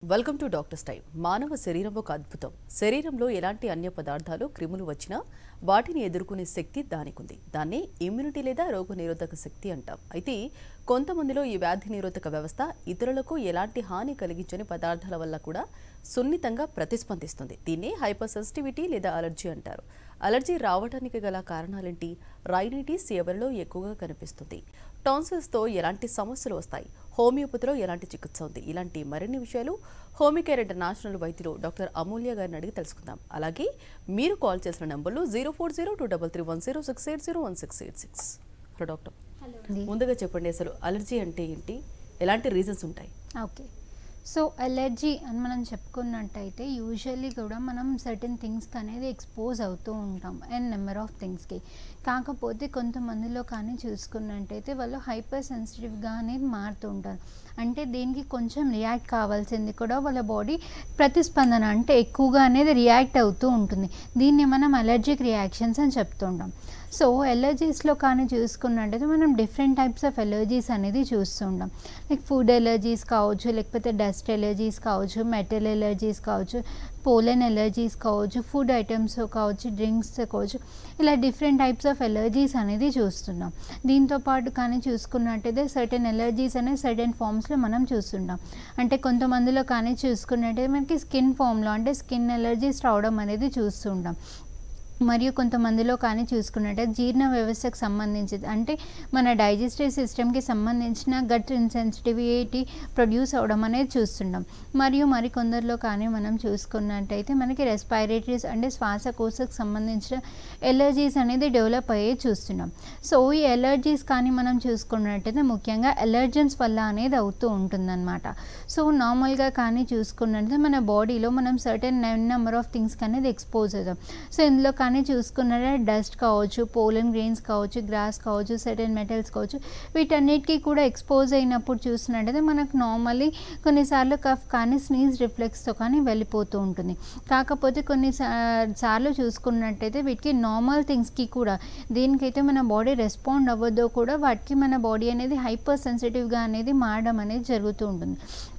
Welcome to doctor style మానవ శరీరం ఒక అద్భుతం శరీరంలో ఎలాంటి అన్య పదార్థాలు క్రిములు వచ్చినా వాటిని ఎదుర్కొనే శక్తి దానికుంది దాన్ని ఇమ్యూనిటీ లేదా రోగ నిరోధక శక్తి అంటాం అయితే కొంతమందిలో ఈ వ్యాధి నిరోధక వ్యవస్థ ఇతరులకు ఎలాంటి హాని కలిగించని పదార్థాల వల్ల కూడా సున్నితంగా ప్రతిస్పందిస్తుంది దీన్ని హైపర్ సెన్సిటివిటీ లేదా అలర్జీ అంటారు అలర్జీ రావడానికి గల కారణాలేంటి రైనైటిస్ ఎవరిలో ఎక్కువగా కనిపిస్తుంది టాన్సిల్స్తో ఎలాంటి సమస్యలు వస్తాయి హోమియోపతిలో ఎలాంటి చికిత్స ఉంది ఇలాంటి మరిన్ని విషయాలు హోమికేర్ ఇంటర్నేషనల్ వైద్యులు డాక్టర్ అమూల్య గారిని అడిగి తెలుసుకుందాం అలాగే మీరు కాల్ చేసిన నెంబర్లు zero four zero two double three one zero six eight zero one six eight six hello doctor ముందుగా చెప్పండి అసలు అలర్జీ అంటే ఏంటి ఎలాంటి రీజన్స్ ఉంటాయి ఓకే సో ఎలర్జీ అని మనం చెప్పుకున్నట్టయితే యూజువల్లీ కూడా మనం సర్టెన్ థింగ్స్కి అనేది ఎక్స్పోజ్ అవుతూ ఉంటాం అండ్ నెంబర్ ఆఫ్ థింగ్స్కి కాకపోతే కొంతమందిలో కానీ చూసుకున్నట్టయితే వాళ్ళు హైపర్ సెన్సిటివ్గా అనేది మారుతూ ఉంటారు అంటే దీనికి కొంచెం రియాక్ట్ కావాల్సింది కూడా వాళ్ళ బాడీ ప్రతిస్పందన అంటే ఎక్కువగా అనేది రియాక్ట్ అవుతూ ఉంటుంది దీన్ని మనం అలర్జిక్ రియాక్షన్స్ అని చెప్తుంటాం సో ఎలర్జీస్లో కానీ చూసుకున్నట్టయితే మనం డిఫరెంట్ టైప్స్ ఆఫ్ ఎలర్జీస్ అనేది చూస్తుంటాం లైక్ ఫుడ్ ఎలర్జీస్ కావచ్చు లేకపోతే డస్ట్ ఎలర్జీస్ కావచ్చు మెటల్ ఎలర్జీస్ కావచ్చు పోలెన్ ఎలర్జీస్ కావచ్చు ఫుడ్ ఐటమ్స్ కావచ్చు డ్రింక్స్ కావచ్చు ఇలా డిఫరెంట్ టైప్స్ ఆఫ్ ఎలర్జీస్ అనేది చూస్తున్నాం దీంతో పాటు కానీ చూసుకున్నట్టయితే సర్టెన్ ఎలర్జీస్ అనేది సర్టెన్ ఫామ్స్లో మనం చూస్తుంటాం అంటే కొంతమందిలో కానీ చూసుకున్నట్టయితే మనకి స్కిన్ ఫామ్లో అంటే స్కిన్ ఎలర్జీస్ రావడం అనేది చూస్తుంటాం మరియు కొంతమందిలో కానీ చూసుకున్నట్టే జీర్ణ వ్యవస్థకు సంబంధించి అంటే మన డైజెస్టివ్ సిస్టమ్కి సంబంధించిన గట్ ఇన్సెన్సిటివిటీ ప్రొడ్యూస్ అవడం అనేది చూస్తున్నాం మరియు మరికొందరిలో కానీ మనం చూసుకున్నట్టయితే మనకి రెస్పిరేటరీస్ అంటే శ్వాసకోశకు సంబంధించిన ఎలర్జీస్ అనేది డెవలప్ అయ్యే చూస్తున్నాం సో ఈ ఎలర్జీస్ కానీ మనం చూసుకున్నట్టయితే ముఖ్యంగా ఎలర్జన్స్ వల్ల అనేది అవుతూ ఉంటుందన్నమాట సో నార్మల్గా కానీ చూసుకున్నట్టయితే మన బాడీలో మనం సర్టెన్ నెంబర్ ఆఫ్ థింగ్స్కి అనేది ఎక్స్పోజ్ అవుతాం సో ఇందులో కానీ చూసుకున్నట్టే డస్ట్ కావచ్చు పోలన్ గ్రెయిన్స్ కావచ్చు గ్రాస్ కావచ్చు సర్టెన్ మెటల్స్ కావచ్చు వీటన్నిటికీ కూడా ఎక్స్పోజ్ అయినప్పుడు చూసినట్టయితే మనకు నార్మల్లీ కొన్నిసార్లు కఫ్ కానీ స్నీజ్ రిఫ్లెక్స్తో కానీ వెళ్ళిపోతూ ఉంటుంది కాకపోతే కొన్ని సా- సార్లు చూసుకున్నట్టయితే వీటికి నార్మల్ థింగ్స్కి కూడా దీనికైతే మన బాడీ రెస్పాండ్ అవ్వదో కూడా వాటికి మన బాడీ అనేది హైపర్ సెన్సిటివ్గా అనేది మారడం అనేది జరుగుతూ ఉంటుంది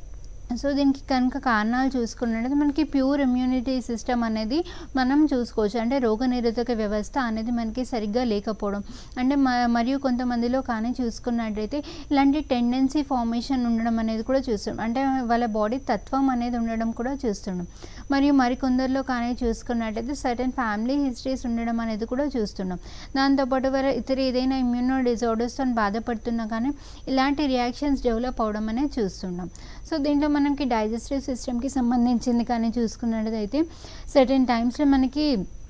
సో దీనికి కనుక కారణాలు చూసుకున్నట్లయితే మనకి ప్యూర్ ఇమ్యూనిటీ సిస్టమ్ అనేది మనం చూసుకోవచ్చు అంటే రోగనిరోధక వ్యవస్థ అనేది మనకి సరిగ్గా లేకపోవడం అంటే మ- మరియు కొంతమందిలో కానీ చూసుకున్నట్లయితే ఇలాంటి టెండెన్సీ ఫార్మేషన్ ఉండడం అనేది కూడా చూస్తున్నాం అంటే వాళ్ళ బాడీ తత్వం అనేది ఉండడం కూడా చూస్తున్నాం మరియు మరికొందరిలో కానీ చూసుకున్నట్టయితే సర్టెన్ ఫ్యామిలీ హిస్టరీస్ ఉండడం అనేది కూడా చూస్తున్నాం దాంతోపాటు వారు ఇతర ఏదైనా ఇమ్యూనో డిజార్డర్స్తో బాధపడుతున్నా కానీ ఇలాంటి రియాక్షన్స్ డెవలప్ అవడం అనేది చూస్తున్నాం సో దీంట్లో మనకి డైజెస్టివ్ సిస్టమ్కి సంబంధించింది కానీ చూసుకున్నట్టయితే సర్టెన్ టైమ్స్లో మనకి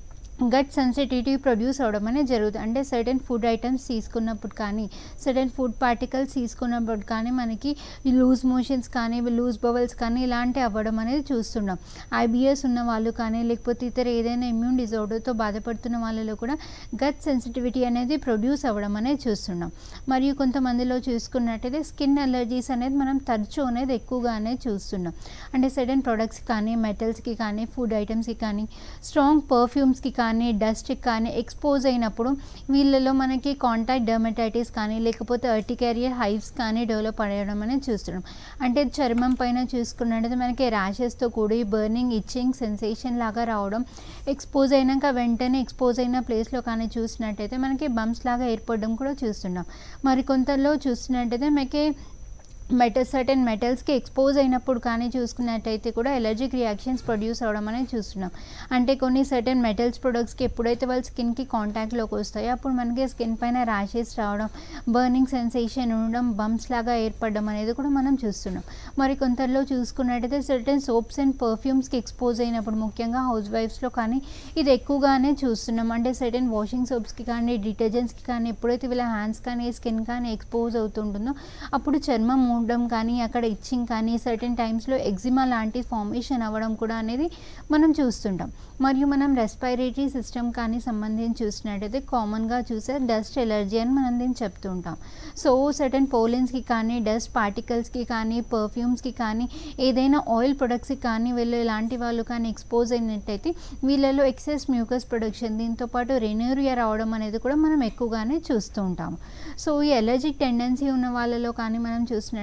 గట్ సెన్సిటివిటీ ప్రొడ్యూస్ అవడం అనేది జరుగుతుంది అంటే సర్టెన్ ఫుడ్ ఐటమ్స్ తీసుకున్నప్పుడు కానీ సర్టెన్ ఫుడ్ పార్టికల్స్ తీసుకున్నప్పుడు కానీ మనకి లూజ్ మోషన్స్ కానీ లూజ్ బవల్స్ కానీ ఇలాంటి అవ్వడం అనేది చూస్తున్నాం ఐబిఎస్ ఉన్న వాళ్ళు కానీ లేకపోతే ఇతర ఏదైనా ఇమ్యూన్ డిజార్డర్తో బాధపడుతున్న వాళ్ళలో కూడా గట్ సెన్సిటివిటీ అనేది ప్రొడ్యూస్ అవ్వడం అనేది చూస్తున్నాం మరియు కొంతమందిలో చూసుకున్నట్టయితే స్కిన్ అలర్జీస్ అనేది మనం తరచూ అనేది ఎక్కువగా అనేది చూస్తున్నాం అంటే సడన్ ప్రొడక్ట్స్ కానీ మెటల్స్కి కానీ ఫుడ్ ఐటమ్స్కి కానీ స్ట్రాంగ్ పర్ఫ్యూమ్స్కి కానీ డస్ట్కి కానీ ఎక్స్పోజ్ అయినప్పుడు వీళ్ళలో మనకి కాంటాక్ట్ డర్మటైటిస్ కానీ లేకపోతే అర్టికేరియర్ హైవ్స్ కానీ డెవలప్ అయ్యడం అనేది చూస్తున్నాం అంటే చర్మం పైన చూసుకున్నట్టయితే మనకి ర్యాషెస్తో కూడి బర్నింగ్ ఇచ్చింగ్ సెన్సేషన్ లాగా రావడం ఎక్స్పోజ్ అయినాక వెంటనే ఎక్స్పోజ్ అయిన ప్లేస్లో కానీ చూసినట్టయితే మనకి బంప్స్ లాగా ఏర్పడడం కూడా చూస్తున్నాం మరి కొంతలో చూసినట్టయితే మనకి మెటల్ సర్టెన్ మెటల్స్కి ఎక్స్పోజ్ అయినప్పుడు కానీ చూసుకున్నట్టయితే కూడా ఎలర్జిక్ రియాక్షన్స్ ప్రొడ్యూస్ అవ్వడం అనేది చూస్తున్నాం అంటే కొన్ని సర్టెన్ మెటల్స్ ప్రొడక్ట్స్కి ఎప్పుడైతే వాళ్ళ స్కిన్కి కాంటాక్ట్లోకి వస్తాయో అప్పుడు మనకి స్కిన్ పైన ర్యాషెస్ రావడం బర్నింగ్ సెన్సేషన్ ఉండడం బంప్స్ లాగా ఏర్పడడం అనేది కూడా మనం చూస్తున్నాం మరి కొంతలో చూసుకున్నట్టయితే సర్టెన్ సోప్స్ అండ్ పర్ఫ్యూమ్స్కి ఎక్స్పోజ్ అయినప్పుడు ముఖ్యంగా హౌస్ వైఫ్స్లో కానీ ఇది ఎక్కువగానే చూస్తున్నాం అంటే సర్టెన్ వాషింగ్ సోప్స్కి కానీ డిటర్జెంట్స్కి కానీ ఎప్పుడైతే వీళ్ళ హ్యాండ్స్ కానీ స్కిన్ కానీ ఎక్స్పోజ్ అవుతుంటుందో అప్పుడు చర్మం ఉండడం కానీ అక్కడ ఇచ్చింగ్ కానీ సర్టెన్ టైమ్స్లో ఎగ్జిమా లాంటి ఫార్మేషన్ అవ్వడం కూడా అనేది మనం చూస్తుంటాం మరియు మనం రెస్పిరేటరీ సిస్టమ్ కానీ సంబంధించి చూసినట్టయితే కామన్గా చూసే డస్ట్ ఎలర్జీ అని మనం దీన్ని చెప్తూ ఉంటాం సో సర్టెన్ పోలెన్స్కి కానీ డస్ట్ పార్టికల్స్కి కానీ పర్ఫ్యూమ్స్కి కానీ ఏదైనా ఆయిల్ ప్రొడక్ట్స్కి కానీ వీళ్ళు ఇలాంటి వాళ్ళు కానీ ఎక్స్పోజ్ అయినట్టయితే వీళ్ళలో ఎక్సెస్ మ్యూకస్ ప్రొడక్షన్ దీంతో పాటు రెన్యూరియా రావడం అనేది కూడా మనం ఎక్కువగానే చూస్తూ ఉంటాము సో ఈ ఎలర్జిక్ టెండెన్సీ ఉన్న వాళ్ళలో కానీ మనం చూసినట్టు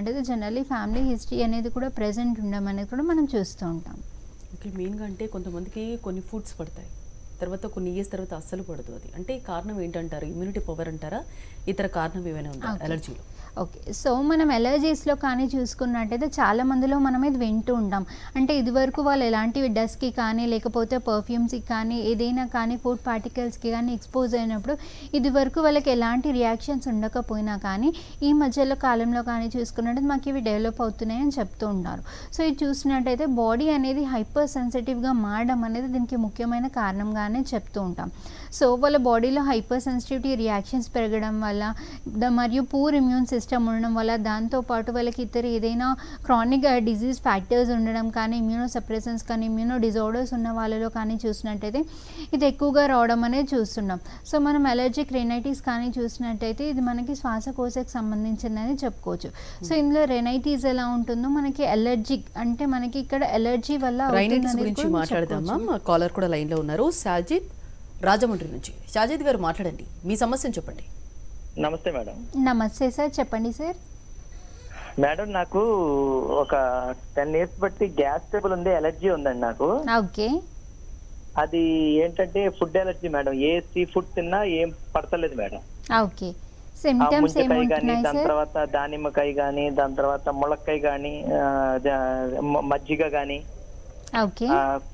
చూసుకున్నట్టయితే జనరల్లీ ఫ్యామిలీ హిస్టరీ అనేది కూడా ప్రజెంట్ ఉండడం అనేది కూడా మనం చూస్తూ ఉంటాం ఓకే మెయిన్గా అంటే కొంతమందికి కొన్ని ఫుడ్స్ పడతాయి తర్వాత కొన్ని ఇయర్స్ తర్వాత అస్సలు పడదు అది అంటే కారణం ఏంటంటారు ఇమ్యూనిటీ పవర్ అంటారా ఇతర కారణం ఏమైనా ఉందా Okay. ఎలర్జీలో ఓకే సో మనం ఎలర్జీస్లో కానీ చూసుకున్నట్టయితే చాలా మందిలో మనం ఇది వింటూ ఉంటాం అంటే ఇదివరకు వాళ్ళు ఎలాంటివి డస్ట్కి కానీ లేకపోతే పర్ఫ్యూమ్స్కి కానీ ఏదైనా కానీ ఫుడ్ పార్టికల్స్కి కానీ ఎక్స్పోజ్ అయినప్పుడు ఇదివరకు వాళ్ళకి ఎలాంటి రియాక్షన్స్ ఉండకపోయినా కానీ ఈ మధ్యలో కాలంలో కానీ చూసుకున్నట్టయితే మాకు ఇవి డెవలప్ అవుతున్నాయని చెప్తూ ఉంటారు సో ఇది చూసినట్టయితే బాడీ అనేది హైపర్ సెన్సిటివ్గా మారడం అనేది దీనికి ముఖ్యమైన కారణంగానే చెప్తూ ఉంటాం సో వాళ్ళ బాడీలో హైపర్ సెన్సిటివిటీ రియాక్షన్స్ పెరగడం వల్ల ద- మరియు పూర్ ఇమ్యూన్ సిస్టమ్ ఉండడం వల్ల దాంతోపాటు వాళ్ళకి ఇతర ఏదైనా క్రానిక్ డిజీజ్ ఫ్యాక్టర్స్ ఉండడం కానీ ఇమ్యూనో సప్రెసెన్స్ కానీ ఇమ్యూనో డిజార్డర్స్ ఉన్న వాళ్ళలో కానీ చూసినట్టయితే ఇది ఎక్కువగా రావడం అనేది చూస్తున్నాం సో మనం అలర్జిక్ రెనైటిస్ కానీ చూసినట్టయితే ఇది మనకి శ్వాసకోశకు సంబంధించిందని చెప్పుకోవచ్చు సో ఇందులో రెనైటిస్ ఎలా ఉంటుందో మనకి అలర్జిక్ అంటే మనకి ఇక్కడ ఎలర్జీ వల్ల రైనైటిస్ అవుతుందనేది గురించి కూడా మాట్లాడదామా చెప్పుకోవచ్చు. మా కాలర్ కూడా లైన్లో ఉన్నారు సాజిద్ రాజమండ్రి నుంచి షాజిద్ గారు మాట్లాడండి మీ సమస్యను చెప్పండి నమస్తే మేడం నమస్తే సార్ చెప్పండి సార్ మేడం నాకు ఒక టెన్ ఇయర్స్ బట్టి గ్యాస్ ట్రబుల్ ఉంది ఎలర్జీ ఉందండి నాకు ఓకే అది ఏంటంటే ఫుడ్ ఎలర్జీ మేడం ఏ సీ ఫుడ్ తిన్నా ఏం పడతలేదు మేడం ఓకే ఆ సిమ్టమ్స్ ముంజకాయ కానీ ఏముంటున్నాయి దాని సార్ తర్వాత దానిమ్మకాయ కానీ దాని తర్వాత ములక్కాయ కానీ మజ్జిగ కానీ ఓకే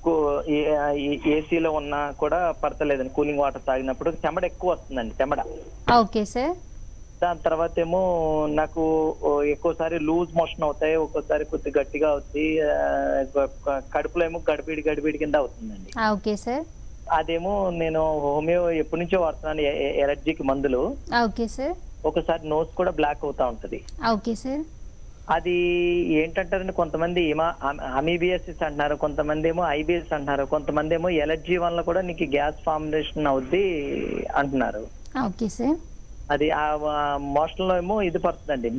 ఏసీలో ఉన్నా కూడా పడతలేదండి కూలింగ్ వాటర్ తాగినప్పుడు చెమడ ఎక్కువ వస్తుందండి చెమడ ఓకే సార్ దాని తర్వాత ఏమో నాకు ఓ ఎక్కువసారి లూజ్ మోషన్ అవుతాయి ఒక్కోసారి కొద్ది గట్టిగా అవుతుంది ఆ, గ- కడుపులో ఏమో గడిబిడి గడిబిడి కింద అవుతుందండి ఓకే సార్ అదేమో నేను హోమియో ఎప్పటి నుంచో వాడుతున్నాను ఎ- ఎ- ఎలర్జీకి మందులు ఓకే సార్ ఒకసారి నోస్ కూడా బ్లాక్ అవుతా ఉంటది ఓకే సార్ అది ఏంటంటారండి కొంతమంది ఏమో అమీబియసిస్ అంటున్నారు కొంతమంది ఏమో ఐబిఎస్ అంటున్నారు కొంతమంది ఏమో ఎలర్జీ వల్ల కూడా నీకు గ్యాస్ ఫార్మేషన్ అవుద్ది అంటున్నారు ఓకే సార్ అది ఆ మోషన్ లో ఏమో ఇది పడుతుందండి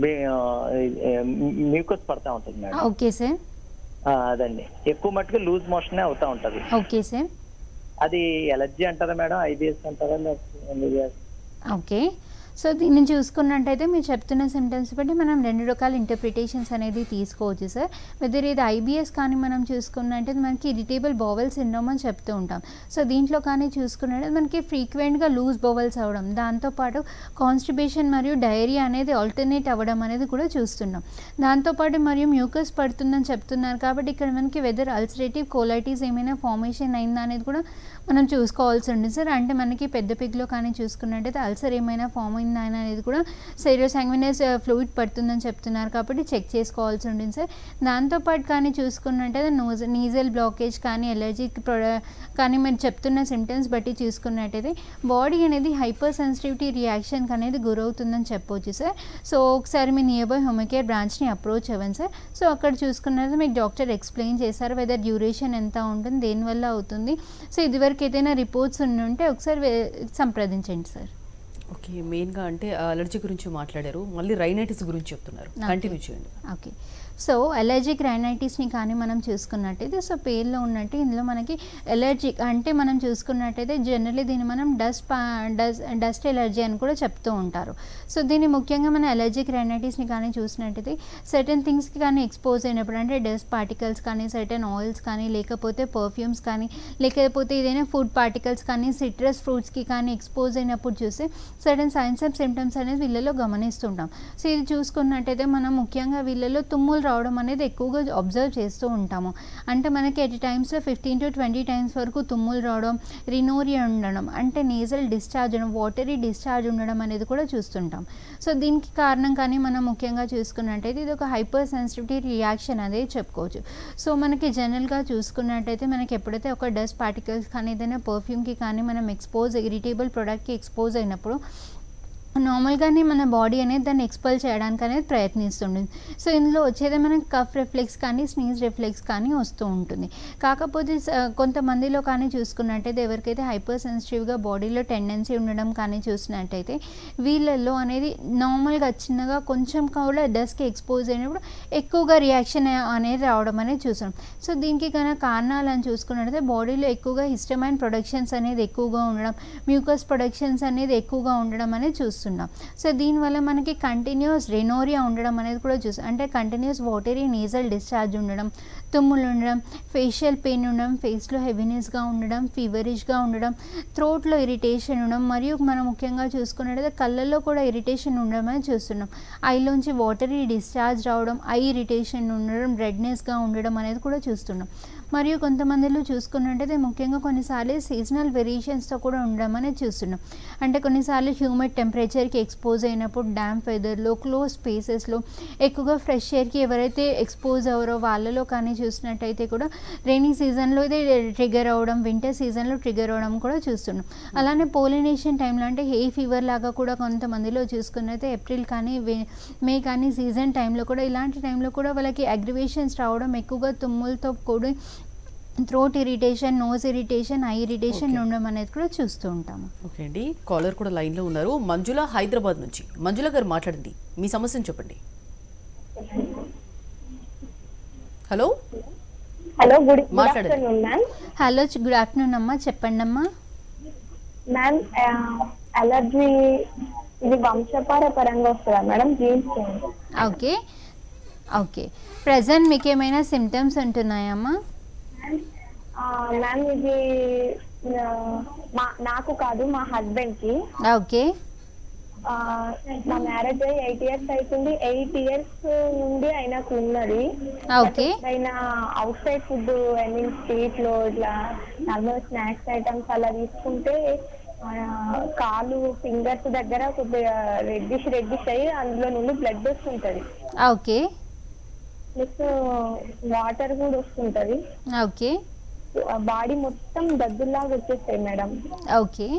మ్యూకస్ పడతా ఉంటుంది మేడం ఓకే సార్ ఆ, అదండి ఎక్కువ మట్టుకు లూజ్ మోషన్ అవుతా ఉంటది ఓకే సార్ అది ఎలర్జీ అంటారా మేడం ఐబిఎస్ అంటారా లేకపోతే ఓకే సో దీన్ని చూసుకున్నట్టయితే మీరు చెప్తున్న సిమ్టమ్స్ బట్టి మనం రెండు రకాల ఇంటర్ప్రిటేషన్స్ అనేది తీసుకోవచ్చు సార్ వెదర్ ఇది ఐబిఎస్ కానీ మనం చూసుకున్నట్టయితే మనకి ఇరిటేబుల్ బోవెల్ సిండ్రోమ్ అని చెప్తూ ఉంటాం సో దీంట్లో కానీ చూసుకున్నట్టయితే మనకి ఫ్రీక్వెంట్గా లూజ్ బోవెల్స్ అవ్వడం దాంతోపాటు కాన్స్టిబేషన్ మరియు డైరియా అనేది ఆల్టర్నేట్ అవ్వడం అనేది కూడా చూస్తున్నాం దాంతోపాటు మరియు మ్యూకస్ పడుతుందని చెప్తున్నారు కాబట్టి ఇక్కడ మనకి వెదర్ అల్సరేటివ్ కోలైటిస్ ఏమైనా ఫార్మేషన్ అయిందా అనేది కూడా మనం చూసుకోవాల్సి ఉంటుంది సార్ అంటే మనకి పెద్ద పిగ్లో కానీ చూసుకున్నట్టయితే అల్సర్ ఏమైనా ఫామ్ అయిందా అనేది కూడా సెరోసాంగ్వినస్ ఫ్లూయిడ్ పడుతుందని చెప్తున్నారు కాబట్టి చెక్ చేసుకోవాల్సి ఉంటుంది సార్ దాంతోపాటు కానీ చూసుకున్నట్టయితే నోజ్ నీజల్ బ్లాకేజ్ కానీ ఎలర్జిక్ ప్రొడ కానీ మీరు చెప్తున్న సిమ్టమ్స్ బట్టి చూసుకున్నట్టయితే బాడీ అనేది హైపర్ సెన్సిటివిటీ రియాక్షన్కి అనేది గురవుతుందని చెప్పొచ్చు సార్ సో ఒకసారి మీ నియర్ బై హోమికేర్ బ్రాంచ్ని అప్రోచ్ అవ్వండి సార్ సో అక్కడ చూసుకున్నది మీకు డాక్టర్ ఎక్స్ప్లెయిన్ చేశారు వెదర్ డ్యూరేషన్ ఎంత ఉంటుంది దేనివల్ల అవుతుంది సో ఇదివరకు ఏదైనా రిపోర్ట్స్ ఉంటే ఒకసారి వే- సంప్రదించండి సార్ ఓకే మెయిన్గా అంటే అలర్జీ గురించి మాట్లాడారు మళ్ళీ రైనైటిస్ గురించి చెప్తున్నారు Okay. కంటిన్యూ చేయండి ఓకే సో ఎలర్జిక్ రైనైటిస్ని కానీ మనం చూసుకున్నట్టయితే సో పేర్లో ఉన్నట్టు ఇందులో మనకి ఎలర్జిక్ అంటే మనం చూసుకున్నట్టయితే జనరల్లీ దీన్ని మనం డస్ట్ డస్ట్ డస్ట్ ఎలర్జీ అని కూడా చెప్తూ ఉంటారు సో దీన్ని ముఖ్యంగా మన ఎలర్జిక్ రైనైటిస్ని కానీ చూసినట్టయితే సర్టన్ థింగ్స్కి కానీ ఎక్స్పోజ్ అయినప్పుడు అంటే డస్ట్ పార్టికల్స్ కానీ సర్టన్ ఆయిల్స్ కానీ లేకపోతే పర్ఫ్యూమ్స్ కానీ లేకపోతే ఏదైనా ఫుడ్ పార్టికల్స్ కానీ సిట్రస్ ఫ్రూట్స్కి కానీ ఎక్స్పోజ్ అయినప్పుడు చూస్తే సడన్ సైన్స్ ఆఫ్ సిమ్టమ్స్ అనేది వీళ్ళలో గమనిస్తుంటాం సో ఇది చూసుకున్నట్టయితే మనం ముఖ్యంగా వీళ్ళలో తుమ్ములు రావడం అనేది ఎక్కువగా అబ్జర్వ్ చేస్తూ ఉంటాము అంటే మనకి ఎట్ టైమ్స్లో ఫిఫ్టీన్ టు ట్వంటీ టైమ్స్ వరకు తుమ్ములు రావడం రినోరియా ఉండడం అంటే నేజల్ డిశ్చార్జ్ ఉండడం వాటరీ డిశ్చార్జ్ ఉండడం అనేది కూడా చూస్తుంటాం సో దీనికి కారణం కానీ మనం ముఖ్యంగా చూసుకున్నట్టయితే ఇది ఒక హైపర్ సెన్సిటివిటీ రియాక్షన్ అనేది చెప్పుకోవచ్చు సో మనకి జనరల్గా చూసుకున్నట్టయితే మనకి ఎప్పుడైతే ఒక డస్ట్ పార్టికల్స్ కానీ ఏదైనా పర్ఫ్యూమ్కి కానీ మనం ఎక్స్పోజ్ ఇరిటేబుల్ ప్రోడక్ట్కి ఎక్స్పోజ్ అయినప్పుడు నార్మల్గానే మన బాడీ అనేది దాన్ని ఎక్స్పల్ చేయడానికి అనేది ప్రయత్నిస్తుంది సో ఇందులో వచ్చేది మనకి కఫ్ రిఫ్లెక్స్ కానీ స్నీజ్ రిఫ్లెక్స్ కానీ వస్తూ ఉంటుంది కాకపోతే స- కొంతమందిలో కానీ చూసుకున్నట్టయితే ఎవరికైతే హైపర్ సెన్సిటివ్గా బాడీలో టెండెన్సీ ఉండడం కానీ చూసినట్టయితే వీళ్ళల్లో అనేది నార్మల్గా చిన్నగా కొంచెం కూడా డస్ట్కి ఎక్స్పోజ్ అయినప్పుడు ఎక్కువగా రియాక్షన్ అనేది రావడం అనేది చూసాం సో దీనికి కన్నా కారణాలు అని చూసుకున్నట్టయితే బాడీలో ఎక్కువగా హిస్టమైన్ ప్రొడక్షన్స్ అనేది ఎక్కువగా ఉండడం మ్యూకస్ ప్రొడక్షన్స్ అనేది ఎక్కువగా ఉండడం అనేది చూస్తుంటాం చూస్తున్నాం సో దీనివల్ల మనకి కంటిన్యూస్ రెనోరియా ఉండడం అనేది కూడా చూస్తాం అంటే కంటిన్యూస్ వాటరీ నేజల్ డిశ్చార్జ్ ఉండడం తుమ్ములు ఉండడం ఫేషియల్ పెయిన్ ఉండడం ఫేస్లో హెవీనెస్గా ఉండడం ఫీవరిష్గా ఉండడం థ్రోట్లో ఇరిటేషన్ ఉండడం మరియు మనం ముఖ్యంగా చూసుకున్నట్టయితే కళ్ళల్లో కూడా ఇరిటేషన్ ఉండడం అనేది చూస్తున్నాం ఐలోంచి వాటరీ డిశ్చార్జ్ రావడం ఐ ఇరిటేషన్ ఉండడం రెడ్నెస్గా ఉండడం అనేది కూడా చూస్తున్నాం మరియు కొంతమందిలో చూసుకున్నట్టయితే ముఖ్యంగా కొన్నిసార్లు సీజనల్ వేరియేషన్స్తో కూడా ఉండడం అనేది చూస్తున్నాం అంటే కొన్నిసార్లు హ్యూమిడ్ టెంపరేచర్కి ఎక్స్పోజ్ అయినప్పుడు డ్యాంప్ వెదర్లో క్లోజ్ స్పేసెస్లో ఎక్కువగా ఫ్రెష్ ఎయిర్కి ఎవరైతే ఎక్స్పోజ్ అవ్వరో వాళ్ళలో కానీ చూసినట్టయితే కూడా రైనీ సీజన్లో ఇది ట్రిగర్ అవ్వడం వింటర్ సీజన్లో ట్రిగర్ అవ్వడం కూడా చూస్తున్నాం అలానే పోలినేషన్ టైంలో అంటే హే ఫీవర్ లాగా కూడా కొంతమందిలో చూసుకున్నైతే ఏప్రిల్ కానీ మే- మే కానీ సీజన్ టైంలో కూడా ఇలాంటి టైంలో కూడా వాళ్ళకి అగ్రివేషన్స్ రావడం ఎక్కువగా తుమ్ములతో కూడి throat irritation nose irritation eye irritation Okay. ఉండడం అనేది కూడా చూస్తూ ఉంటాము ఓకే అండి కాలర్ కూడా లైన్లో ఉన్నారు మంజుల హైదరాబాద్ నుంచి మంజుల గారు మాట్లాడండి మీ సమస్యను చెప్పండి హలో హలో గుడ్ గుడ్ మాట్లాడండి. Afternoon ma'am hello good afternoon అమ్మా చెప్పండి అమ్మా మ్యామ్ అలర్జీ ఇది వంశపారపరంగా వస్తుందా madam genes okay okay present మీకు ఏమైనా సిమ్టమ్స్ ఉంటున్నాయమ్మా మ్యామ్ ఇది ఆ, మా నాకు కాదు మా హస్బెండ్ కి ఓకే ఆ, మా మ్యారేజ్ అయ్యి ఎయిట్ ఇయర్స్ అవుతుంది ఎయిట్ ఇయర్స్ నుండి ఆయనకు ఉన్నది ఓకే ఆయన outside food I mean street లో ఇట్లా నార్మల్ స్నాక్స్ ఐటమ్స్ అలా తీసుకుంటే ఆ, కాలు ఫింగర్స్ దగ్గర కొద్దిగా రెడ్డిష్ రెడ్డిష్ అయ్యి అందులో నుండి బ్లడ్ వస్తుంటది ఓకే ప్లస్ వాటర్ కూడా వస్తుంటది ఓకే బాడీ మొత్తం దద్దుల్లాగా వచ్చేస్తాయి మేడం ఓకే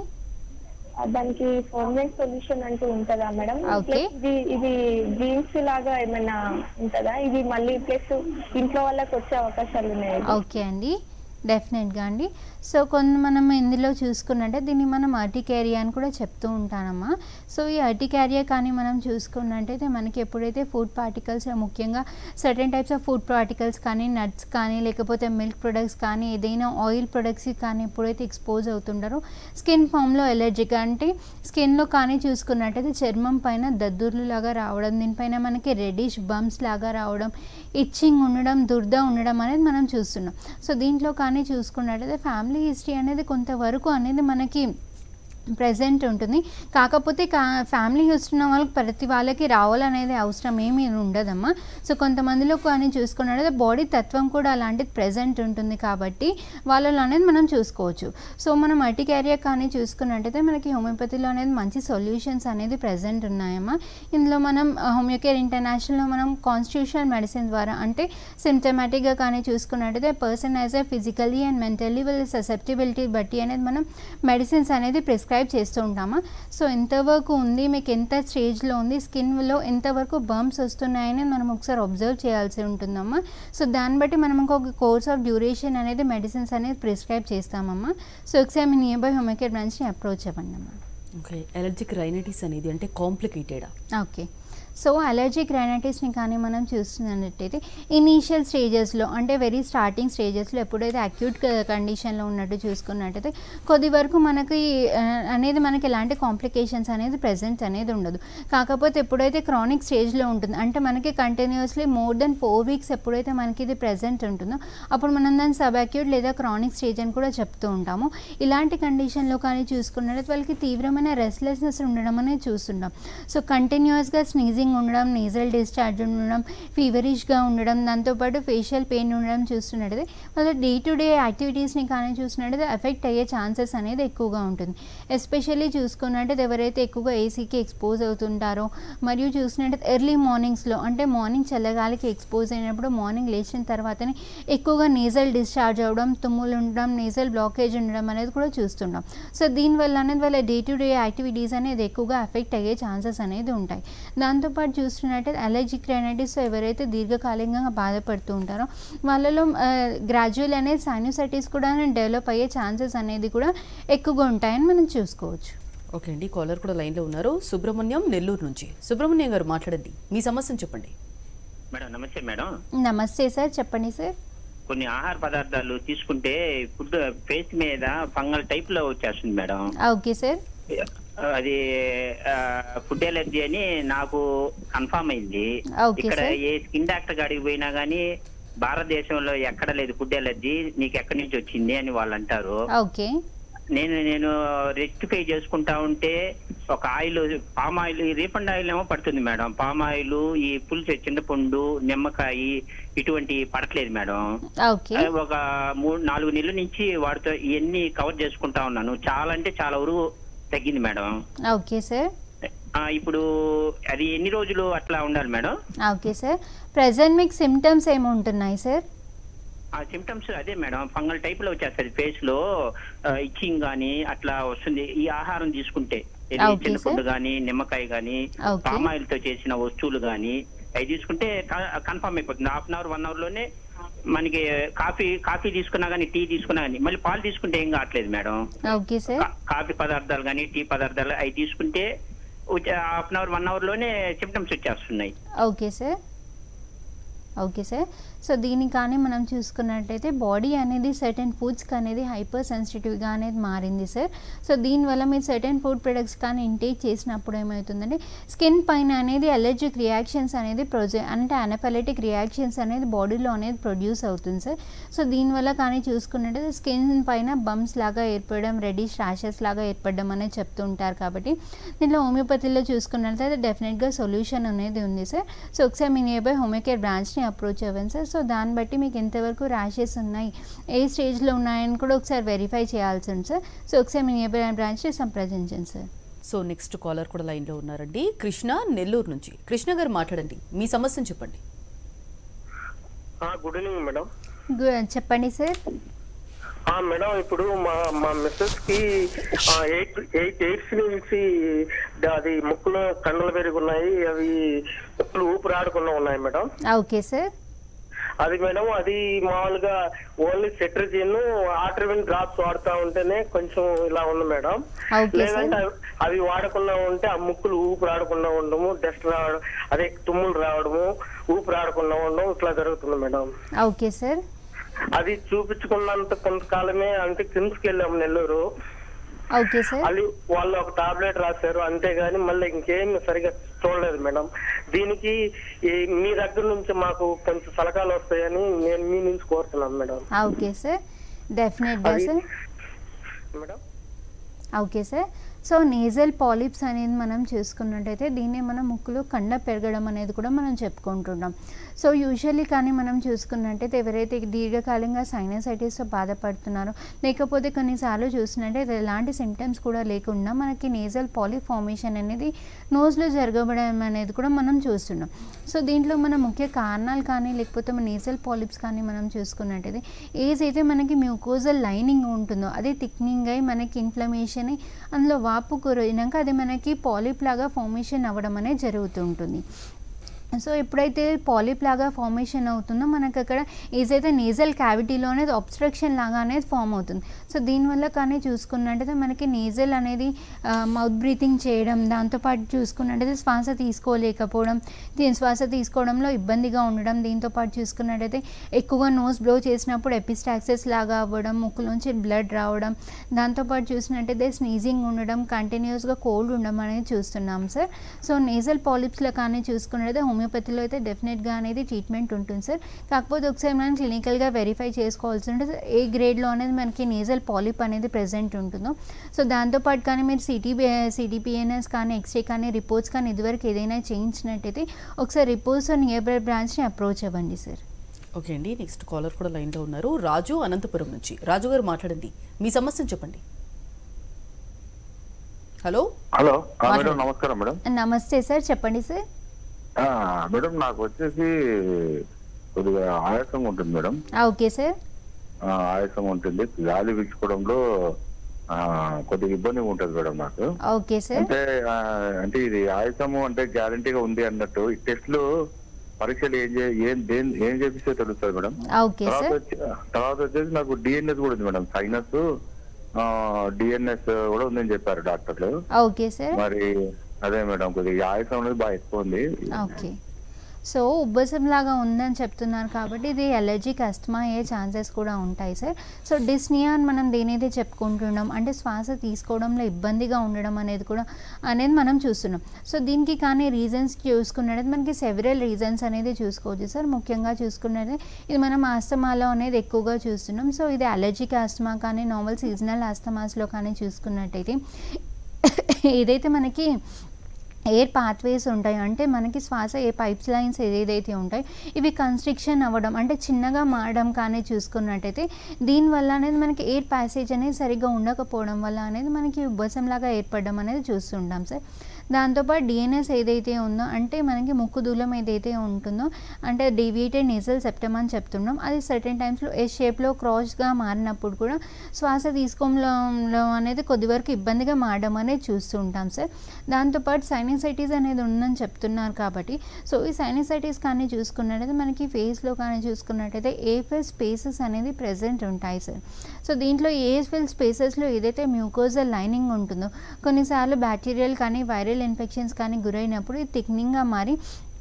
ఆ, దానికి పర్మనెంట్ సొల్యూషన్ అంటూ ఉంటుందా మేడం Okay. ప్లస్ ఇది ఇది జీన్స్ లాగా ఏమైనా ఉంటుందా ఇది మళ్ళీ ప్లస్ ఇంట్లో వాళ్ళకి వచ్చే అవకాశాలు ఉన్నాయి ఓకే అండి డెఫినెట్గా అండి సో కొన్ని మనం ఇందులో చూసుకున్నట్టే దీన్ని మనం అర్టికేరియా అని కూడా చెప్తూ ఉంటానమ్మా సో ఈ అర్టికేరియా కానీ మనం చూసుకున్నట్టయితే మనకి ఎప్పుడైతే ఫుడ్ పార్టికల్స్ ముఖ్యంగా certain types of food particles కానీ నట్స్ కానీ లేకపోతే మిల్క్ ప్రొడక్ట్స్ కానీ ఏదైనా ఆయిల్ ప్రొడక్ట్స్ కానీ ఎప్పుడైతే ఎక్స్పోజ్ అవుతుంటారో స్కిన్ ఫామ్లో ఎలర్జిక్ అంటే స్కిన్లో కానీ చూసుకున్నట్టయితే చర్మం పైన దద్దుర్లు లాగా రావడం దీనిపైన మనకి రెడిష్ బంప్స్ లాగా రావడం ఇచ్చింగ్ ఉండడం దుర్ద ఉండడం అనేది మనం చూస్తున్నాం సో దీంట్లో కానీ చూసుకున్నట్టయితే ఫ్యామిలీ హిస్టరీ అనేది కొంతవరకు అనేది మనకి ప్రజెంట్ ఉంటుంది కాకపోతే కా ఫ్యామిలీ హిస్టరీ ఉన్న వాళ్ళకి ప్రతి వాళ్ళకి రావాలనేది అవసరం ఏమీ ఉండదమ్మా సో కొంతమందిలో కానీ చూసుకున్నట్లయితే బాడీ తత్వం కూడా అలాంటిది ప్రజెంట్ ఉంటుంది కాబట్టి వాళ్ళలో అనేది మనం చూసుకోవచ్చు సో మనం అర్టికేరియా కానీ చూసుకున్నట్టయితే మనకి హోమియోపతిలో అనేది మంచి సొల్యూషన్స్ అనేది ప్రజెంట్ ఉన్నాయమ్మా ఇందులో మనం హోమియోకేర్ ఇంటర్నేషనల్లో మనం కాన్స్టిట్యూషనల్ మెడిసిన్ ద్వారా అంటే సిమ్టమాటిక్గా కానీ చూసుకున్నట్టయితే person as a physically and mentally వాళ్ళ ససెప్టిబిలిటీ బట్టి అనేది మనం మెడిసిన్స్ అనేది ప్రిస్క్రైబ్ చేస్తూ ఉంటామా సో ఎంతవరకు ఉంది మీకు ఎంత స్టేజ్లో ఉంది స్కిన్లో ఎంతవరకు బంప్స్ వస్తున్నాయని మనం ఒకసారి అబ్జర్వ్ చేయాల్సి ఉంటుందమ్మా సో దాన్ని బట్టి మనం ఇంకొక కోర్స్ ఆఫ్ డ్యూరేషన్ అనేది మెడిసిన్స్ అనేది ప్రిస్క్రైబ్ చేస్తామమ్మా సో ఒకసారి మీ నియర్ బై హోమియోకేర్ బ్రాంచ్ని అప్రోచ్ అవ్వండి అమ్మా ఓకే ఎలర్జిక్ రైనైటిస్ అనేది అంటే కాంప్లికేటెడా ఓకే సో అలర్జిక్ రైనైటిస్ని కానీ మనం చూస్తున్నట్టయితే ఇనీషియల్ స్టేజెస్లో అంటే వెరీ స్టార్టింగ్ స్టేజెస్లో ఎప్పుడైతే అక్యూట్ కండిషన్లో ఉన్నట్టు చూసుకున్నట్టయితే కొద్ది వరకు మనకి ఆ, అనేది మనకి ఎలాంటి కాంప్లికేషన్స్ అనేది ప్రెజెంట్ అనేది ఉండదు కాకపోతే ఎప్పుడైతే క్రానిక్ స్టేజ్లో ఉంటుంది అంటే మనకి continuously more than four weeks ఎప్పుడైతే మనకి ఇది ప్రెజెంట్ ఉంటుందో అప్పుడు మనం దాన్ని సబ్ అక్యూట్ లేదా క్రానిక్ స్టేజ్ అని కూడా చెప్తూ ఉంటాము ఇలాంటి కండిషన్లో కానీ చూసుకున్నట్లయితే వాళ్ళకి తీవ్రమైన రెస్ట్లెస్నెస్ ఉండడం అనేది చూస్తుంటాం సో కంటిన్యూస్గా స్నీజింగ్ ఉండడం నేజల్ డిశ్చార్జ్ ఉండడం ఫీవరిష్గా ఉండడం దాంతోపాటు ఫేషియల్ పెయిన్ ఉండడం చూస్తున్నట్టయితే వాళ్ళ డే టు డే యాక్టివిటీస్ని కానీ చూసినట్టయితే ఎఫెక్ట్ అయ్యే ఛాన్సెస్ అనేది ఎక్కువగా ఉంటుంది ఎస్పెషల్లీ చూసుకున్నట్టయితే ఎవరైతే ఎక్కువగా ఏసీకి ఎక్స్పోజ్ అవుతుంటారో మరియు చూసినట్టయితే ఎర్లీ మార్నింగ్స్లో అంటే మార్నింగ్ చల్లగాలికి ఎక్స్పోజ్ అయినప్పుడు మార్నింగ్ లేచిన తర్వాతనే ఎక్కువగా నేజల్ డిశ్చార్జ్ అవ్వడం తుమ్ములు ఉండడం నేజల్ బ్లాకేజ్ ఉండడం అనేది కూడా చూస్తుంటాం సో దీనివల్ల అనేది వాళ్ళ డే టు డే యాక్టివిటీస్ అనేది ఎక్కువగా ఎఫెక్ట్ అయ్యే ఛాన్సెస్ అనేది ఉంటాయి దాంతోపాటు చూస్తున్నట్టయితే అలర్జిక్ రైనైటిస్ ఎవరైతే దీర్ఘకాలికంగా బాధపడుతూ ఉంటారో వాళ్ళలో గ్రాడ్యువల్ అనేది సైనోసైటిస్ కూడా డెవలప్ అయ్యే ఛాన్సెస్ అనేది కూడా ఎక్కువగా ఉంటాయని మనం చూసుకోవచ్చు ఓకే అండి కాలర్ కూడా లైన్లో ఉన్నారు సుబ్రహ్మణ్యం నెల్లూరు నుంచి సుబ్రహ్మణ్యం గారు మాట్లాడండి మీ సమస్యను చెప్పండి మేడం నమస్తే మేడం నమస్తే సార్ చెప్పండి సార్ కొన్ని ఆహార పదార్థాలు తీసుకుంటే ఫుడ్ ఫేస్ మీద ఫంగల్ టైప్ లో వచ్చేస్తుంది మేడం ఓకే సార్ అది ఫుడ్ ఎలర్జీ అని నాకు కన్ఫామ్ అయింది Okay, ఇక్కడ sir. ఏ స్కిన్ డాక్టర్ కాడికి పోయినా గానీ భారతదేశంలో ఎక్కడ లేదు ఫుడ్ ఎలర్జీ నీకు ఎక్కడి నుంచి వచ్చింది అని వాళ్ళు అంటారు ఓకే నేను నేను రెక్టిఫై చేసుకుంటా ఉంటే ఒక oil palm oil refined oil ఏమో పడుతుంది మేడం పామ్ ఆయిల్ ఈ పులుసు చింతపండు నిమ్మకాయ ఇటువంటి పడట్లేదు మేడం ఓకే అది ఒక మూడు నాలుగు నెలల నుంచి వాటితో ఇవన్నీ కవర్ చేసుకుంటా ఉన్నాను చాలా అంటే చాలా వరకు తగ్గింది మేడం ఓకే సార్ ఆ, ఇప్పుడు అది ఎన్ని రోజులు అట్లా ఉండాలి మేడం ఓకే సార్ ప్రజెంట్ మీకు సిమ్టమ్స్ ఏముంటున్నాయి సార్ ఆ సిమ్టమ్స్ అదే మేడం ఫంగల్ టైప్ లో వచ్చేస్తుంది ఫేస్ లో ఇచ్చింగ్ గానీ అట్లా వస్తుంది ఈ ఆహారం తీసుకుంటే ఇది Okay, చింతపండు sir. గానీ నిమ్మకాయ గానీ Okay. పామ్ ఆయిల్ తో చేసిన వస్తువులు గానీ అవి తీసుకుంటే కన్ఫర్మ్ అయిపోతుంది half an hour one hour లోనే మనకి కాఫీ కాఫీ తీసుకున్నా గానీ టీ తీసుకున్నా గానీ మళ్ళీ పాలు తీసుకుంటే ఏం కావట్లేదు మేడం ఓకే సార్ కా- కాఫీ పదార్థాలు కానీ టీ పదార్థాలు అవి తీసుకుంటే half an hour one hour లోనే సిమ్టమ్స్ వచ్చేస్తున్నాయి okay sir okay sir so దీన్ని కానీ మనం చూసుకున్నట్టయితే బాడీ అనేది సర్టెన్ ఫుడ్స్కి అనేది హైపర్ సెన్సిటివ్గా అనేది మారింది సార్ సో దీనివల్ల మీరు సర్టెన్ ఫుడ్ ప్రొడక్ట్స్ కానీ ఇంటేక్ చేసినప్పుడు ఏమవుతుందంటే స్కిన్ పైన అనేది అలర్జిక్ రియాక్షన్స్ అనేది ప్రొజె అంటే అనఫెలటిక్ రియాక్షన్స్ అనేది బాడీలో అనేది ప్రొడ్యూస్ అవుతుంది సార్ సో దీనివల్ల కానీ చూసుకున్నట్టయితే స్కిన్ పైన బంప్స్ లాగా ఏర్పడడం రెడిష్ ర్యాషెస్ లాగా ఏర్పడడం అనేది చెప్తూ ఉంటారు కాబట్టి దీంట్లో హోమియోపతిలో చూసుకున్నట్లయితే డెఫినెట్గా సొల్యూషన్ అనేది ఉంది సార్ సో ఒకసారి మీ నియర్ బై హోమియోకేర్ బ్రాంచ్ని అప్రోచ్ అవ్వండి సార్ సో దాన్ని బట్టి మీకు ఎంతవరకు ర్యాషెస్ ఉన్నాయి ఏ స్టేజ్లో ఉన్నాయని కూడా ఒకసారి వెరిఫై చేయాల్సి ఉంది సార్ సో ఒకసారి మీ నియర్ బై బ్రాంచ్ని సంప్రదించండి సార్ సో నెక్స్ట్ కాలర్ కూడా లైన్లో ఉన్నారండి కృష్ణ నెల్లూరు నుంచి కృష్ణ గారు మాట్లాడండి మీ సమస్యను చెప్పండి గుడ్ ఈవినింగ్ మేడం గు- చెప్పండి సార్ ఆ మేడం ఇప్పుడు మా మా మిస్సెస్ కి ఎయిట్ ఎయిట్ ఎయిట్స్ నుంచి ద- అది ముక్కులో కండలు పెరుగున్నాయి అవి ముక్కులు ఊపిరాడకుండా ఉన్నాయి మేడం ఓకే సార్ అది మేడం అది మామూలుగా ఓన్లీ సెట్రిజిన్ ఆట్రివిన్ డ్రాప్స్ వాడుతా ఉంటేనే కొంచెం ఇలా ఉంది మేడం ఓకే సార్ లేదంటే అవి- అవి వాడకుండా ఉంటే ఆ ముక్కులు ఊపిరాడకుండా ఉండము డస్ట్ రావడం అదే తుమ్ములు రావడము ఊపిరాడకుండా ఉండడం ఇట్లా జరుగుతుంది మేడం ఓకే సార్ అది చూపించుకున్నంత కొంతకాలమే అంటే కిమ్స్కి వెళ్ళాము నెల్లూరు ఓకే సార్ అది వాళ్ళు ఒక టాబ్లెట్ రాశారు అంతేగాని మళ్ళీ ఇంకేం సరిగా చూడలేదు మేడం దీనికి ఈ మీ దగ్గర నుంచి మాకు కొంచెం సలహాలు వస్తాయని నేను మీ నుంచి కోరుతున్నాను మేడం ఓకే సార్ డెఫినెట్గా అది- sir madam okay sir so nasal polyps అనేది మనం చూసుకున్నట్టయితే దీన్నే మనం ముక్కులో కండ పెరగడం అనేది కూడా మనం చెప్పుకుంటున్నాం సో యూజువల్లీ కానీ మనం చూసుకున్నట్టయితే ఎవరైతే దీర్ఘకాలంగా సైనసైటిస్తో బాధపడుతున్నారో లేకపోతే కొన్నిసార్లు చూసినట్టయితే ఎలాంటి సిమ్టమ్స్ కూడా లేకుండా మనకి నేజల్ పాలిప్ ఫార్మేషన్ అనేది నోస్లో జరగబడడం అనేది కూడా మనం చూస్తున్నాం సో దీంట్లో మన ముఖ్య కారణాలు కానీ లేకపోతే మన నేజల్ పాలిప్స్ కానీ మనం చూసుకున్నట్టయితే ఏజ్ అయితే మనకి మ్యూకోజల్ లైనింగ్ ఉంటుందో అది థిక్నింగ్ అయి మనకి ఇన్ఫ్లమేషన్ అయి అందులో వాపు కురినాక అది మనకి పాలిప్ లాగా ఫార్మేషన్ అవ్వడం అనేది జరుగుతుంటుంది సో ఎప్పుడైతే పాలిప్ లాగా ఫార్మేషన్ అవుతుందో మనకు అక్కడ ఏదైతే నేజల్ క్యావిటీలో అనేది అబ్స్ట్రక్షన్ లాగా అనేది ఫామ్ అవుతుంది సో దీనివల్ల కానీ చూసుకున్నట్టయితే మనకి నేజల్ అనేది మౌత్ బ్రీతింగ్ చేయడం దాంతోపాటు చూసుకున్నట్టయితే శ్వాస తీసుకోలేకపోవడం దీని శ్వాస తీసుకోవడంలో ఇబ్బందిగా ఉండడం దీంతోపాటు చూసుకున్నట్టయితే ఎక్కువగా నోస్ బ్లో చేసినప్పుడు ఎపిస్టాక్సెస్ లాగా అవ్వడం ముక్కులోంచి బ్లడ్ రావడం దాంతోపాటు చూసినట్టయితే స్నీజింగ్ ఉండడం కంటిన్యూస్గా కోల్డ్ ఉండడం అనేది చూస్తున్నాం సార్ సో నేజల్ పాలిప్స్లో కానీ చూసుకున్నట్టయితే హోమియోపతిలో అయితే డెఫినెట్గా అనేది ట్రీట్మెంట్ ఉంటుంది సార్ కాకపోతే ఒకసారి మనం క్లినికల్గా వెరిఫై చేసుకోవాల్సి ఉంటుంది ఏ గ్రేడ్లో అనేది మనకి నేజల్ పాలిప్ అనేది ప్రెజెంట్ ఉంటుందో సో దాంతోపాటు కానీ మీరు సిటీ సిటీపీఎన్ఎస్ కానీ ఎక్స్రే కానీ రిపోర్ట్స్ కానీ ఇదివరకు ఏదైనా చేయించినట్టయితే ఒకసారి రిపోర్ట్స్ నియర్ బై బ్రాంచ్ని అప్రోచ్ అవ్వండి సార్ ఓకే అండి నెక్స్ట్ కాలర్ కూడా లైన్లో ఉన్నారు రాజు అనంతపురం నుంచి రాజు గారు మాట్లాడండి మీ సమస్యను చెప్పండి హలో హలో ఆ, మేడం మాట్లాడండి. నమస్కారం మేడం నమస్తే సార్ చెప్పండి సార్ ఆ, మేడం నాకు వచ్చేసి కొద్దిగా ఆయాసం ఉంటుంది మేడం ఆ, ఓకే సార్ ఆ, ఆయాసం ఉంటుంది గాలి పీల్చుకోవడంలో ఆ, కొద్దిగా ఇబ్బందిగా ఉంటుంది మేడం నాకు ఓకే సార్ అంటే ఆ, అంటే ఇది ఆయాసము అంటే గ్యారంటీగా ఉంది అన్నట్టు ఈ టెస్ట్లు పరీక్షలు ఏం చే- ఏం దేని ఏం చేపిస్తే తెలుస్తుంది మేడం ఆ, ఓకే తర్వాత సార్ వచ్చి తర్వాత వచ్చేసి నాకు డిఎన్ఎస్ కూడా ఉంది మేడం సైనస్ డిఎన్ఎస్ కూడా ఉందని చెప్పారు డాక్టర్లు ఓకే సార్ మరి అదే మేడం కొద్దిగా ఆయాసం అనేది బాగా ఎక్కువ ఉంది ఓకే సో ఉబ్బసం లాగా ఉందని చెప్తున్నారు కాబట్టి ఇది ఎలర్జిక్ అస్తమా అయ్యే ఛాన్సెస్ కూడా ఉంటాయి సార్ సో డిస్నియా అని మనం దేనైతే చెప్పుకుంటున్నాం అంటే శ్వాస తీసుకోవడంలో ఇబ్బందిగా ఉండడం అనేది కూడా అనేది మనం చూస్తున్నాం సో దీనికి కానీ రీజన్స్ చూసుకున్నట్టు మనకి సెవెరల్ రీజన్స్ అనేది చూసుకోవచ్చు సార్ ముఖ్యంగా చూసుకున్నట్టు ఇది మనం ఆస్తమాలో అనేది ఎక్కువగా చూస్తున్నాం సో ఇది అలర్జిక్ ఆస్తమా కానీ నార్మల్ సీజనల్ ఆస్తమాస్లో కానీ చూసుకున్నట్టయితే ఏదైతే మనకి ఎయిర్ పాత్వేస్ ఉంటాయి అంటే మనకి శ్వాస ఏ పైప్స్ లైన్స్ ఏదైతే ఉంటాయి ఇవి కన్స్ట్రిక్షన్ అవ్వడం అంటే చిన్నగా మారడం కానీ చూసుకున్నట్టయితే దీనివల్ల అనేది మనకి ఎయిర్ ప్యాసేజ్ అనేది సరిగ్గా ఉండకపోవడం వల్ల అనేది మనకి ఉబ్బసంలాగా ఏర్పడడం అనేది చూస్తుంటాం సార్ దాంతోపాటు డిఎన్ఎస్ ఏదైతే ఉందో అంటే మనకి ముక్కు దూలం ఏదైతే ఉంటుందో అంటే డేవియేటెడ్ నేజల్ సెప్టమ్ అని చెప్తున్నాం అది సర్టెన్ టైమ్స్లో ఏ షేప్లో క్రాస్గా మారినప్పుడు కూడా శ్వాస తీసుకోవడంలో అనేది కొద్ది వరకు ఇబ్బందిగా మారడం అనేది చూస్తూ ఉంటాం సార్ దాంతోపాటు సైనసైటిస్ అనేది ఉందని చెప్తున్నారు కాబట్టి సో ఈ సైనసైటిస్ కానీ చూసుకున్నట్టయితే మనకి ఫేస్లో కానీ చూసుకున్నట్టయితే ఏఫెల్ స్పేసెస్ అనేది ప్రెజెంట్ ఉంటాయి సార్ సో దీంట్లో ఏఎస్ఫెల్ స్పేసెస్లో ఏదైతే మ్యూకోజల్ లైనింగ్ ఉంటుందో కొన్నిసార్లు బ్యాక్టీరియల్ కానీ వైరల్ ఇన్ఫెక్షన్స్ కానీ గురైనప్పుడు ఇది థిక్నింగ్గా మారి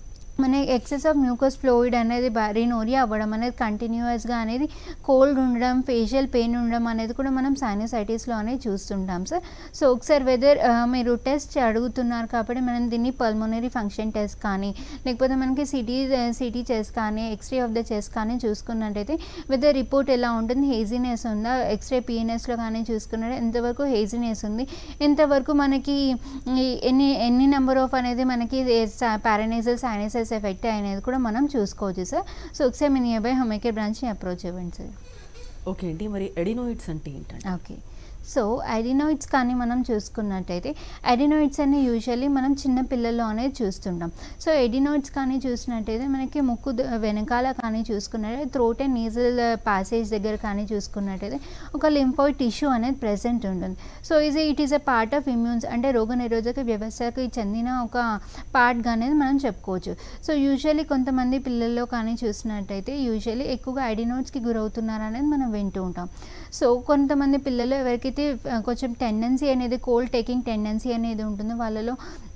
మన ఎక్సెస్ ఆఫ్ మ్యూకస్ ఫ్లోయిడ్ అనేది బారినోరియా అవ్వడం అనేది కంటిన్యూస్గా అనేది కోల్డ్ ఉండడం ఫేషియల్ పెయిన్ ఉండడం అనేది కూడా మనం సైనసైటిస్లో అనేది చూస్తుంటాం సార్ సో ఒకసారి వెదర్ మీరు టెస్ట్ అడుగుతున్నారు కాబట్టి మనం దీన్ని పల్మోనరీ ఫంక్షన్ టెస్ట్ కానీ లేకపోతే మనకి సిటీ సిటీ చెస్ట్ కానీ ఎక్స్రే ఆఫ్ ద చెస్ట్ కానీ చూసుకున్నట్టయితే వెదర్ రిపోర్ట్ ఎలా ఉంటుంది హేజీనెస్ ఉందా ఎక్స్రే పిఎన్ఎస్లో కానీ చూసుకున్నట్టు ఎంతవరకు హేజీనెస్ ఉంది ఎంతవరకు మనకి ఈ ఎన్ని ఎన్ని నెంబర్ ఆఫ్ అనేది మనకి పారానైజల్ సైనసైస్ ఎఫెక్ట్ అనేది కూడా మనం చూసుకోవచ్చు సార్ సో ఒకసారి మీ నియర్ బై హోమేకేర్ బ్రాంచ్ని అప్రోచ్ అవ్వండి సార్ ఓకే అండి మరి ఎడినోయిడ్స్ అంటే ఏంటంటే ఓకే సో అడినోయిడ్స్ కానీ మనం చూసుకున్నట్టయితే అడినోయిడ్స్ అనే యూజువల్లీ మనం చిన్న పిల్లల్లో అనేది చూస్తుంటాం సో ఎడినోయిడ్స్ కానీ చూసినట్టయితే మనకి ముక్కు ద- వెనకాల కానీ చూసుకున్నట్టయితే థ్రోట్ అండ్ నీజల్ ప్యాసేజ్ దగ్గర కానీ చూసుకున్నట్టయితే ఒక లింఫాయిడ్ టిష్యూ అనేది ప్రెసెంట్ ఉంటుంది సో ఇది it is a part of immunes అంటే రోగనిరోధక వ్యవస్థకి చెందిన ఒక పార్ట్గా అనేది మనం చెప్పుకోవచ్చు సో యూజువల్లీ కొంతమంది పిల్లల్లో కానీ చూసినట్టయితే యూజువల్లీ ఎక్కువగా ఐడినోట్స్కి గురవుతున్నారు అనేది మనం వింటూ ఉంటాం సో కొంతమంది పిల్లలు ఎవరికైతే ఆ, కొంచెం టెండెన్సీ అనేది కోల్డ్ టేకింగ్ టెండెన్సీ అనేది ఉంటుందో వాళ్ళలో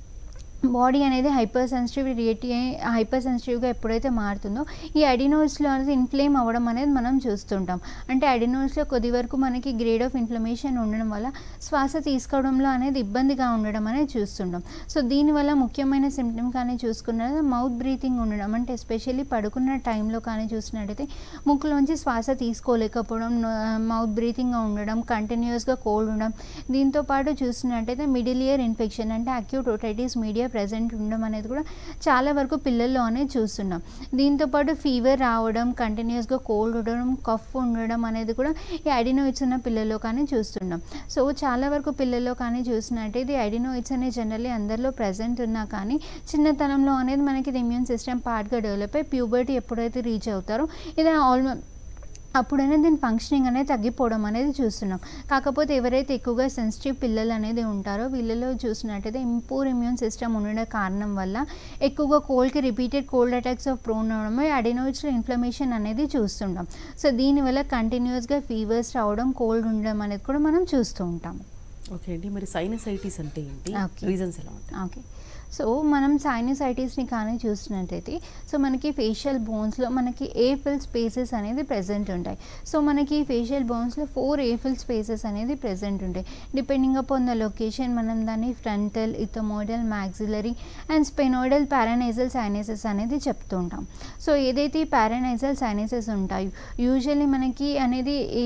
బాడీ అనేది హైపర్ సెన్సిటివ్ రియేట్ హైపర్ సెన్సిటివ్గా ఎప్పుడైతే మారుతుందో ఈ అడినోయిడ్స్లో అనేది ఇన్ఫ్లేమ్ అవ్వడం అనేది మనం చూస్తుంటాం అంటే అడినోయిడ్స్లో కొద్ది వరకు మనకి గ్రేడ్ ఆఫ్ ఇన్ఫ్లమేషన్ ఉండడం వల్ల శ్వాస తీసుకోవడంలో అనేది ఇబ్బందిగా ఉండడం అనేది చూస్తుంటాం సో దీనివల్ల ముఖ్యమైన సిమ్టమ్ కానీ చూసుకున్నది మౌత్ బ్రీతింగ్ ఉండడం అంటే ఎస్పెషల్లీ పడుకున్న టైంలో కానీ చూసినట్టయితే ముక్కులోంచి శ్వాస తీసుకోలేకపోవడం మౌత్ బ్రీతింగ్గా ఉండడం కంటిన్యూస్గా కోల్డ్ ఉండడం దీంతో పాటు చూసినట్టయితే మిడిల్ ఇయర్ ఇన్ఫెక్షన్ అంటే అక్యూట్ ఓటైటిస్ మీడియా ప్రెజెంట్ ఉండడం అనేది కూడా చాలా వరకు పిల్లల్లో అనేది చూస్తున్నాం దీంతో పాటు ఫీవర్ రావడం కంటిన్యూస్గా కోల్డ్ ఉండడం కఫ్ ఉండడం అనేది కూడా ఈ అడినోయిడ్స్ ఉన్న పిల్లల్లో కానీ చూస్తున్నాం సో చాలా వరకు పిల్లల్లో కానీ చూసినట్టయితే ఈ అడినోయిడ్స్ అనేది జనరల్లీ అందరిలో ప్రజెంట్ ఉన్నా కానీ చిన్నతనంలో అనేది మనకి ఇది ఇమ్యూన్ సిస్టమ్ పార్ట్గా డెవలప్ అయ్యి ప్యూబర్టీ ఎప్పుడైతే రీచ్ అవుతారో ఇది ఆల్మో అప్పుడైనా దీని ఫంక్షనింగ్ అనేది తగ్గిపోవడం అనేది చూస్తున్నాం కాకపోతే ఎవరైతే ఎక్కువగా సెన్సిటివ్ పిల్లలు అనేది ఉంటారో వీళ్ళలో చూసినట్టయితే ఇంపూర్ ఇమ్యూన్ సిస్టమ్ ఉండడం కారణం వల్ల ఎక్కువగా కోల్డ్కి repeated cold attacks of prone అవడం అడినోయిడ్స్లో ఇన్ఫ్లమేషన్ అనేది చూస్తుంటాం సో దీనివల్ల కంటిన్యూస్గా ఫీవర్స్ రావడం కోల్డ్ ఉండడం అనేది కూడా మనం చూస్తూ ఉంటాం ఓకే అండి మరి సైనసైటిస్ అంటే ఏంటి Okay. రీజన్స్ ఎలా ఉంటాయి ఓకే సో మనం సైనసైటిస్ని కానీ చూసినట్టయితే సో మనకి ఫేషియల్ బోన్స్లో మనకి ఏఫిల్ స్పేసెస్ అనేది ప్రెజెంట్ ఉంటాయి సో మనకి ఫేషియల్ బోన్స్లో ఫోర్ ఏఫిల్ స్పేసెస్ అనేది ప్రెజెంట్ ఉంటాయి డిపెండింగ్ అపాన్ ద లొకేషన్ మనం దాన్ని frontal ethmoidal maxillary and sphenoidal paranasal sinuses అనేది చెప్తూ ఉంటాం సో ఏదైతే ఈ పారానైజల్ సైనసెస్ ఉంటాయో యూజువల్లీ మనకి అనేది ఏ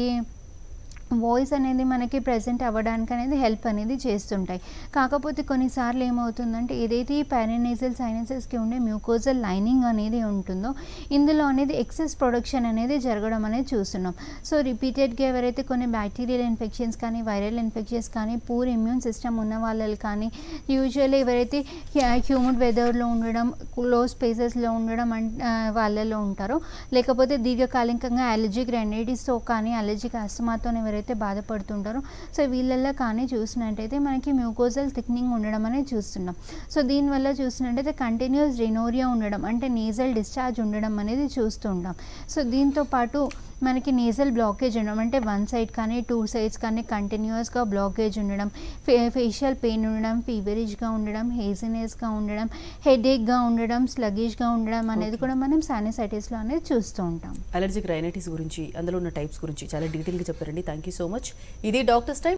వాయిస్ అనేది మనకి ప్రజెంట్ అవ్వడానికి అనేది హెల్ప్ అనేది చేస్తుంటాయి కాకపోతే కొన్నిసార్లు ఏమవుతుందంటే ఏదైతే ఈ పారానైజల్ సైనసెస్కి ఉండే మ్యూకోజల్ లైనింగ్ అనేది ఉంటుందో ఇందులో అనేది ఎక్సెస్ ప్రొడక్షన్ అనేది జరగడం అనేది చూస్తున్నాం సో రిపీటెడ్గా ఎవరైతే కొన్ని బ్యాక్టీరియల్ ఇన్ఫెక్షన్స్ కానీ వైరల్ ఇన్ఫెక్షన్స్ కానీ పూర్ ఇమ్యూన్ సిస్టమ్ ఉన్న వాళ్ళు కానీ యూజువల్లీ ఎవరైతే హ్యూమిడ్ వెదర్లో ఉండడం లో స్పేసెస్లో ఉండడం అన్- ఆ, వాళ్ళలో ఉంటారో లేకపోతే దీర్ఘకాలికంగా అలర్జిక్ రెనైటిస్తో కానీ అలర్జిక్ ఆస్తమాతో ఎవరైతే ఎవరైతే బాధపడుతుంటారో సో వీళ్ళల్లో కానీ చూసినట్టయితే మనకి మ్యూకోజల్ థిక్నింగ్ ఉండడం అనేది చూస్తున్నాం సో దీనివల్ల చూసినట్టయితే కంటిన్యూస్ రినోరియా ఉండడం అంటే నేజల్ డిశ్చార్జ్ ఉండడం అనేది చూస్తూ ఉంటాం సో దీంతో పాటు మనకి నేజల్ బ్లాకేజ్ ఉండడం అంటే వన్ సైడ్ కానీ టూ సైడ్స్ కానీ కంటిన్యూస్గా బ్లాకేజ్ ఉండడం ఫే ఫేషియల్ పెయిన్ ఉండడం ఫీవరిష్గా ఉండడం హేజినెస్గా ఉండడం హెడేక్గా ఉండడం స్లగిష్గా ఉండడం అనేది కూడా మనం సానిసైటిస్లో అనేది చూస్తూ ఉంటాం అలర్జిక్ రైనైటిస్ గురించి అందులో ఉన్న టైప్స్ గురించి చాలా డీటెయిల్గా చెప్పారండి థ్యాంక్ యూ సో మచ్ ఇది డాక్టర్స్ టైం